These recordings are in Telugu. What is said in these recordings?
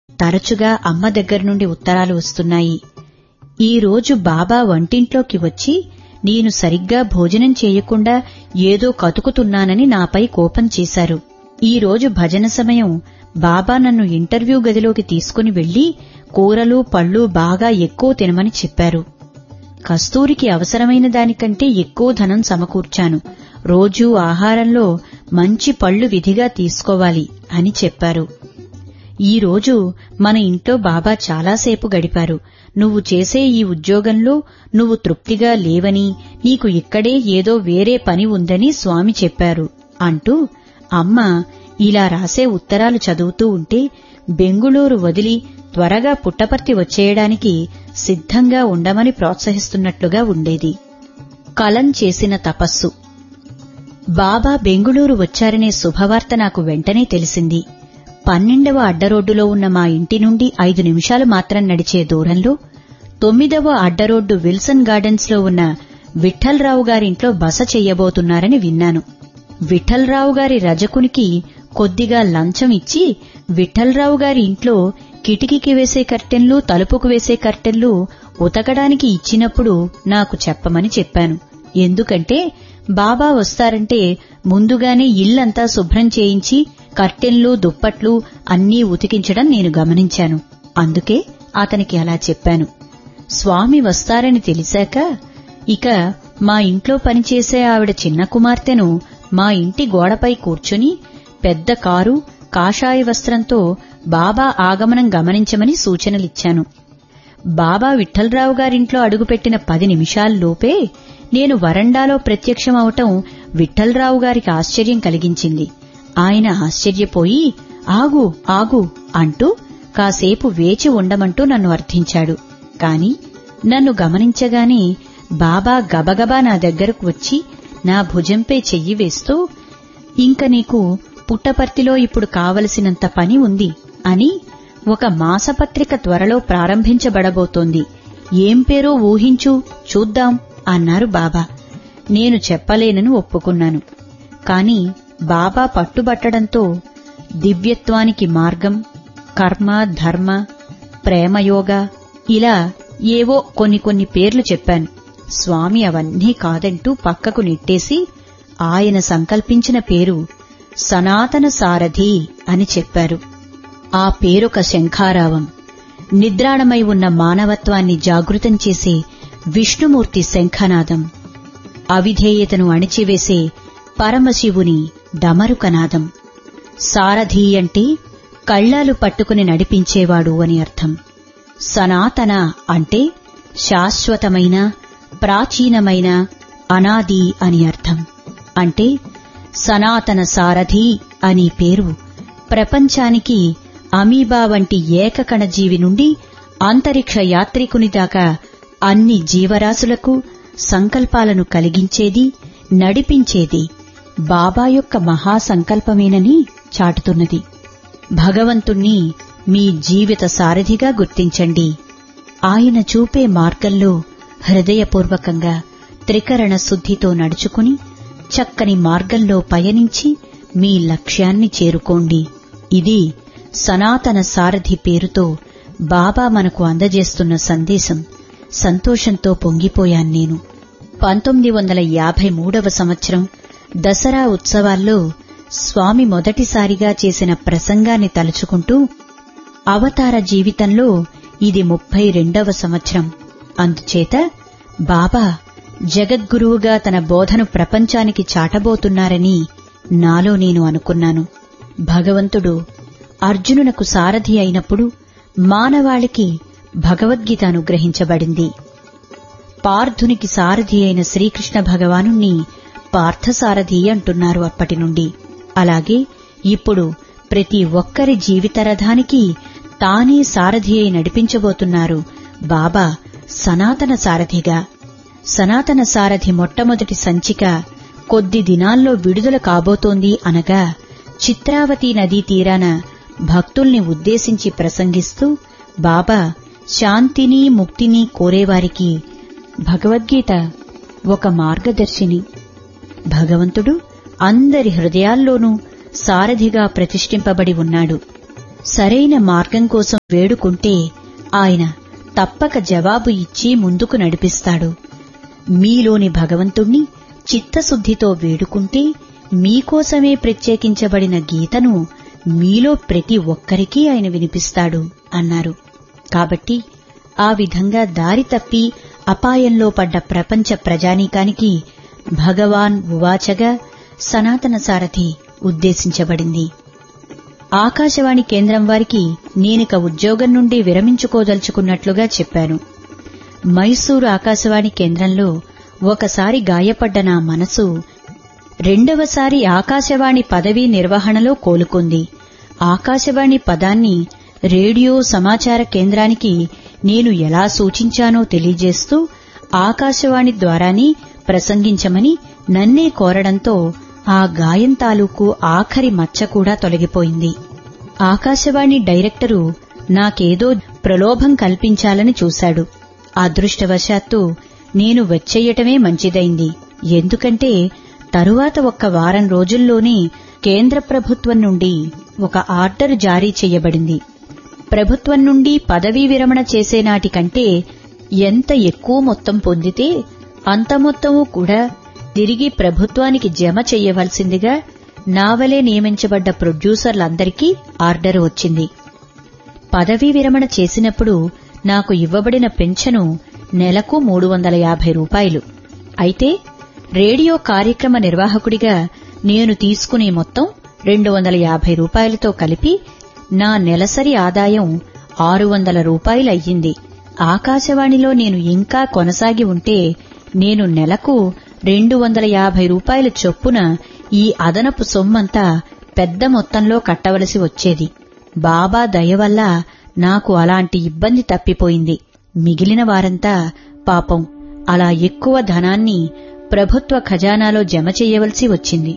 తరచుగా అమ్మ దగ్గర నుండి ఉత్తరాలు వస్తున్నాయి ఈ రోజు బాబా వంటింట్లోకి వచ్చి నేను సరిగ్గా భోజనం చేయకుండా ఏదో కతుకుతున్నానని నాపై కోపం చేశారు ఈ రోజు భజన సమయం బాబా నన్ను ఇంటర్వ్యూ గదిలోకి తీసుకుని వెళ్లి కూరలు పళ్ళు బాగా ఎక్కువ తినమని చెప్పారు కస్తూరికి అవసరమైన దానికంటే ఎక్కువ ధనం సమకూర్చాను రోజూ ఆహారంలో మంచి పళ్ళు విధిగా తీసుకోవాలి అని చెప్పారు ఈ రోజు మన ఇంట్లో బాబా చాలాసేపు గడిపారు నువ్వు చేసే ఈ ఉద్యోగంలో నువ్వు తృప్తిగా లేవని నీకు ఇక్కడే ఏదో వేరే పని ఉందని స్వామి చెప్పారు అంటూ అమ్మ ఇలా రాసే ఉత్తరాలు చదువుతూ ఉంటే బెంగుళూరు వదిలి త్వరగా పుట్టపర్తి వచ్చేయడానికి సిద్ధంగా ఉండమని ప్రోత్సహిస్తున్నట్లుగా ఉండేది కలం చేసిన తపస్సు బాబా బెంగుళూరు వచ్చారనే శుభవార్త నాకు వెంటనే తెలిసింది పన్నెండవ అడ్డరోడ్డులో ఉన్న మా ఇంటి నుండి ఐదు నిమిషాలు మాత్రం నడిచే దూరంలో తొమ్మిదవ అడ్డరోడ్డు విల్సన్ గార్డెన్స్ లో ఉన్న విఠల్రావు గారింట్లో బస చెయ్యబోతున్నారని విన్నాను విఠల్రావు గారి రజకునికి కొద్దిగా లంచం ఇచ్చి విఠల్రావు గారి ఇంట్లో కిటికీకి వేసే కర్టెన్లు తలుపుకు వేసే కర్టెన్లు ఉతకడానికి ఇచ్చినప్పుడు నాకు చెప్పమని చెప్పాను ఎందుకంటే బాబా వస్తారంటే ముందుగానే ఇల్లంతా శుభ్రం చేయించి కర్టెన్లు దుప్పట్లు అన్నీ ఉతికించడం నేను గమనించాను అందుకే అతనికి అలా చెప్పాను స్వామి వస్తారని తెలిసాక ఇక మా ఇంట్లో పనిచేసే ఆవిడ చిన్న కుమార్తెను మా ఇంటి గోడపై కూర్చుని పెద్ద కారు కాషాయ వస్త్రంతో బాబా ఆగమనం గమనించమని సూచనలిచ్చాను బాబా విఠలరావు గారింట్లో అడుగుపెట్టిన పది నిమిషాల్లోపే నేను వరండాలో ప్రత్యక్షమవటం విఠలరావు గారికి ఆశ్చర్యం కలిగించింది ఆయన ఆశ్చర్యపోయి ఆగు ఆగు అంటూ కాసేపు వేచి ఉండమంటూ నన్ను అర్థించాడు కాని నన్ను గమనించగానే బాబా గబగబా నా దగ్గరకు వచ్చి నా భుజంపై చెయ్యి వేస్తూ ఇంక నీకు పుట్టపర్తిలో ఇప్పుడు కావలసినంత పని ఉంది అని ఒక మాసపత్రిక త్వరలో ప్రారంభించబడబోతోంది ఏం పేరో ఊహించు చూద్దాం అన్నారు బాబా నేను చెప్పలేనని ఒప్పుకున్నాను కాని బాబా పట్టుబట్టడంతో దివ్యత్వానికి మార్గం కర్మ ధర్మ ప్రేమయోగ ఇలా ఏవో కొన్ని కొన్ని పేర్లు చెప్పాను స్వామి అవన్నీ కాదంటూ పక్కకు నెట్టేసి ఆయన సంకల్పించిన పేరు సనాతన సారథి అని చెప్పారు ఆ పేరొక శంఖారావం నిద్రాణమై ఉన్న మానవత్వాన్ని జాగృతం చేసే విష్ణుమూర్తి శంఖనాదం అవిధేయతను అణిచివేసే పరమశివుని డమరుకనాదం సారథి అంటే కళ్ళాలు పట్టుకుని నడిపించేవాడు అని అర్థం సనాతన అంటే శాశ్వతమైన ప్రాచీనమైన అనాది అని అర్థం అంటే సనాతన సారథి అని పేరు ప్రపంచానికి అమీబా వంటి ఏకకణజీవి నుండి అంతరిక్ష యాత్రికుని దాకా అన్ని జీవరాశులకు సంకల్పాలను కలిగించేది నడిపించేది బాబా యొక్క మహాసంకల్పమేనని చాటుతున్నది భగవంతుణ్ణి మీ జీవిత సారథిగా గుర్తించండి ఆయన చూపే మార్గంలో హృదయపూర్వకంగా త్రికరణ శుద్ధితో నడుచుకుని చక్కని మార్గంలో పయనించి మీ లక్ష్యాన్ని చేరుకోండి ఇది సనాతన సారథి పేరుతో బాబా మనకు అందజేస్తున్న సందేశం సంతోషంతో పొంగిపోయాను నేను పంతొమ్మిది వందల యాభై మూడవ సంవత్సరం దసరా ఉత్సవాల్లో స్వామి మొదటిసారిగా చేసిన ప్రసంగాన్ని తలుచుకుంటూ అవతార జీవితంలో ఇది ముప్పై రెండవ సంవత్సరం అందుచేత బాబా జగద్గురువుగా తన బోధను ప్రపంచానికి చాటబోతున్నారని నాలో నేను అనుకున్నాను భగవంతుడు అర్జునునకు సారథి అయినప్పుడు మానవాళికి భగవద్గీత అనుగ్రహించబడింది పార్థునికి సారథి అయిన శ్రీకృష్ణ భగవానుణ్ణి పార్థసారథి అంటున్నారు అప్పటి నుండి అలాగే ఇప్పుడు ప్రతి ఒక్కరి జీవిత రథానికి తానే సారథి అయి నడిపించబోతున్నారు బాబా సనాతన సారథిగా సనాతన సారథి మొట్టమొదటి సంచిక కొద్ది దినాల్లో విడుదల కాబోతోంది అనగా చిత్రావతి నదీ తీరాన భక్తుల్ని ఉద్దేశించి ప్రసంగిస్తూ బాబా శాంతిని ముక్తిని కోరేవారికి భగవద్గీత ఒక మార్గదర్శిని భగవంతుడు అందరి హృదయాల్లోనూ సారథిగా ప్రతిష్ఠింపబడి ఉన్నాడు సరైన మార్గం కోసం వేడుకుంటే ఆయన తప్పక జవాబు ఇచ్చి ముందుకు నడిపిస్తాడు మీలోని భగవంతుణ్ణి చిత్తశుద్ధితో వేడుకుంటే మీకోసమే ప్రత్యేకించబడిన గీతను మీలో ప్రతి ఒక్కరికీ ఆయన వినిపిస్తాడు అన్నారు కాబట్టి ఆ విధంగా దారి తప్పి అపాయంలో పడ్డ ప్రపంచ ప్రజానీకానికి భగవాన్ ఉవాచగా సనాతన సారథి ఉద్దేశించబడింది ఆకాశవాణి కేంద్రం వారికి నేనిక ఉద్యోగం నుండి విరమించుకోదలుచుకున్నట్లుగా చెప్పాను మైసూరు ఆకాశవాణి కేంద్రంలో ఒకసారి గాయపడ్డ నా మనసు రెండవసారి ఆకాశవాణి పదవీ నిర్వహణలో కోలుకుంది ఆకాశవాణి పదాన్ని రేడియో సమాచార కేంద్రానికి నేను ఎలా సూచించానో తెలియజేస్తూ ఆకాశవాణి ద్వారానే ప్రసంగించమని నన్నే కోరడంతో ఆ గాయం తాలూకు ఆఖరి మచ్చ కూడా తొలగిపోయింది ఆకాశవాణి డైరెక్టరు నాకేదో ప్రలోభం కల్పించాలని చూశాడు అదృష్టవశాత్తు నేను వచ్చేయటమే మంచిదైంది ఎందుకంటే తరువాత ఒక్క వారం రోజుల్లోనే కేంద్ర ప్రభుత్వం నుండి ఒక ఆర్డర్ జారీ చేయబడింది ప్రభుత్వం నుండి పదవీ విరమణ చేసే నాటికంటే ఎంత ఎక్కువ మొత్తం పొందితే అంత మొత్తము కూడా తిరిగి ప్రభుత్వానికి జమ చెయ్యవలసిందిగా నావలే నియమించబడ్డ ప్రొడ్యూసర్లందరికీ ఆర్డర్ వచ్చింది పదవీ విరమణ చేసినప్పుడు నాకు ఇవ్వబడిన పెన్షను నెలకు మూడు వందల యాభై రూపాయలు అయితే రేడియో కార్యక్రమ నిర్వాహకుడిగా నేను తీసుకునే మొత్తం రెండు వందల యాభై రూపాయలతో కలిపి నా నెలసరి ఆదాయం ఆరు వందల రూపాయలయ్యింది ఆకాశవాణిలో నేను ఇంకా కొనసాగి ఉంటే నేను నెలకు రెండు వందల యాభై రూపాయల చొప్పున ఈ అదనపు సొమ్మంతా పెద్ద మొత్తంలో కట్టవలసి వచ్చేది బాబా దయ వల్ల నాకు అలాంటి ఇబ్బంది తప్పిపోయింది మిగిలిన వారంతా పాపం అలా ఎక్కువ ధనాన్ని ప్రభుత్వ ఖజానాలో జమ చెయ్యవలసి వచ్చింది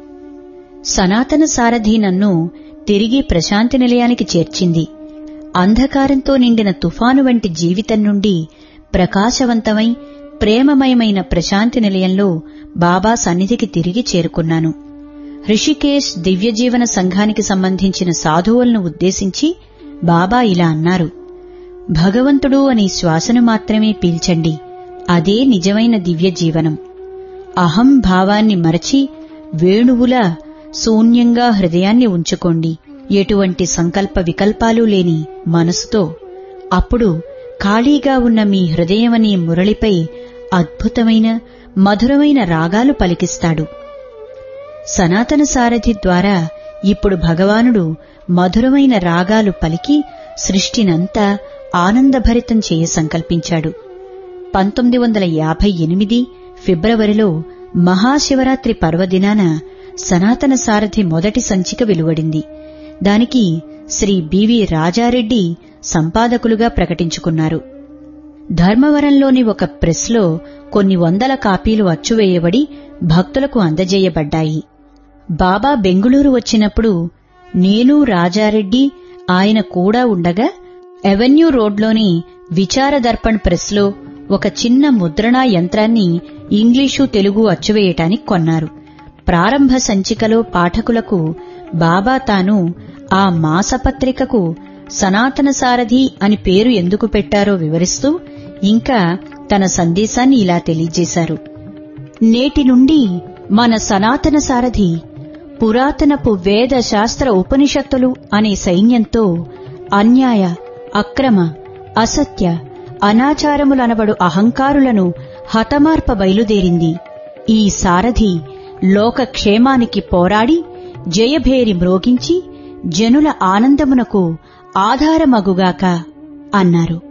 సనాతన సారథి నన్ను తిరిగి ప్రశాంతి నిలయానికి చేర్చింది అంధకారంతో నిండిన తుఫాను వంటి జీవితం నుండి ప్రకాశవంతమై ప్రేమమయమైన ప్రశాంతి నిలయంలో బాబా సన్నిధికి తిరిగి చేరుకున్నాను హృషికేశ్ దివ్యజీవన సంఘానికి సంబంధించిన సాధువులను ఉద్దేశించి బాబా ఇలా అన్నారు భగవంతుడు అని శ్వాసను మాత్రమే పీల్చండి అదే నిజమైన దివ్య జీవనం అహం భావాన్ని మరచి వేణువులా శూన్యంగా హృదయాన్ని ఉంచుకోండి ఎటువంటి సంకల్ప వికల్పాలు లేని మనసుతో అప్పుడు ఖాళీగా ఉన్న మీ హృదయమనే మురళిపై అద్భుతమైన మధురమైన రాగాలు పలికిస్తాడు సనాతన సారథి ద్వారా ఇప్పుడు భగవానుడు మధురమైన రాగాలు పలికి సృష్టినంతా ఆనందభరితం చేయ సంకల్పించాడు పంతొమ్మిది వందల యాభై ఎనిమిది ఫిబ్రవరిలో మహాశివరాత్రి పర్వదినాన సనాతన సారథి మొదటి సంచిక వెలువడింది దానికి శ్రీ బివి రాజారెడ్డి సంపాదకులుగా ప్రకటించుకున్నారు ధర్మవరంలోని ఒక ప్రెస్లో కొన్ని వందల కాపీలు అచ్చువేయబడి భక్తులకు అందజేయబడ్డాయి బాబా బెంగుళూరు వచ్చినప్పుడు నేను రాజారెడ్డి ఆయన కూడా ఉండగా ఎవెన్యూ రోడ్లోని విచార దర్పణ్ ప్రెస్లో ఒక చిన్న ముద్రణా యంత్రాన్ని ఇంగ్లీషు తెలుగు అచ్చువేయటానికి కొన్నారు ప్రారంభ సంచికలో పాఠకులకు బాబా తాను ఆ మాసపత్రికకు సనాతన సారథి అని పేరు ఎందుకు పెట్టారో వివరిస్తూ ఇంకా తన సందేశాన్ని ఇలా తెలియజేశారు నేటి నుండి మన సనాతన సారథి పురాతనపు వేద శాస్త్ర ఉపనిషత్తులు అనే సైన్యంతో అన్యాయ అక్రమ అసత్య అనాచారములనబడు అహంకారులను హతమార్ప బయలుదేరింది ఈ సారథి లోక క్షేమానికి పోరాడి జయభేరి మ్రోగించి జనుల ఆనందమునకు ఆధారమగుగాక అన్నారు